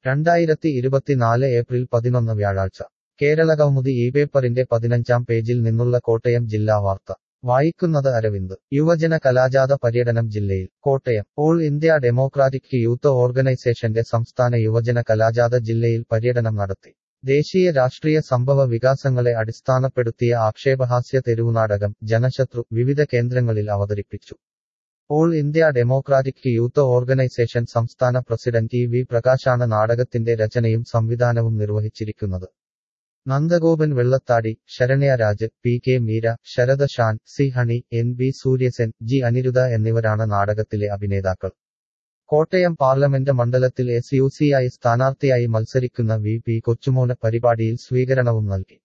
രണ്ടായിരത്തി ഇരുപത്തിനാല് ഏപ്രിൽ പതിനൊന്ന് വ്യാഴാഴ്ച കേരളകൗമുദി ഈ പേപ്പറിന്റെ പതിനഞ്ചാം പേജിൽ നിന്നുള്ള കോട്ടയം ജില്ലാ വാർത്ത വായിക്കുന്നത് അരവിന്ദ് യുവജന കലാജാഥ പര്യടനം ജില്ലയിൽ Kottayam all India democratic youth ഓർഗനൈസേഷന്റെ സംസ്ഥാന യുവജന കലാജാഥ ജില്ലയിൽ പര്യടനം നടത്തി ദേശീയ രാഷ്ട്രീയ സംഭവ വികാസങ്ങളെ അടിസ്ഥാനപ്പെടുത്തിയ ആക്ഷേപഹാസ്യ തെരുവുനാടകം ജനശത്രു വിവിധ കേന്ദ്രങ്ങളിൽ അവതരിപ്പിച്ചു all India democratic youth organisation സംസ്ഥാന പ്രസിഡന്റ് ഇ വി പ്രകാശാണ് നാടകത്തിന്റെ രചനയും സംവിധാനവും നിർവഹിച്ചിരിക്കുന്നത് Nandagopan Vellathadi Saranya Raj P K Meera Sharada Shan C Honey N B Suryasen G Aniruddha എന്നിവരാണ് നാടകത്തിലെ അഭിനേതാക്കൾ കോട്ടയം പാർലമെന്റ് മണ്ഡലത്തിൽ എസ് യു സിയായി സ്ഥാനാർത്ഥിയായി മത്സരിക്കുന്ന വി പി കൊച്ചുമോന് പരിപാടിയിൽ സ്വീകരണവും നൽകി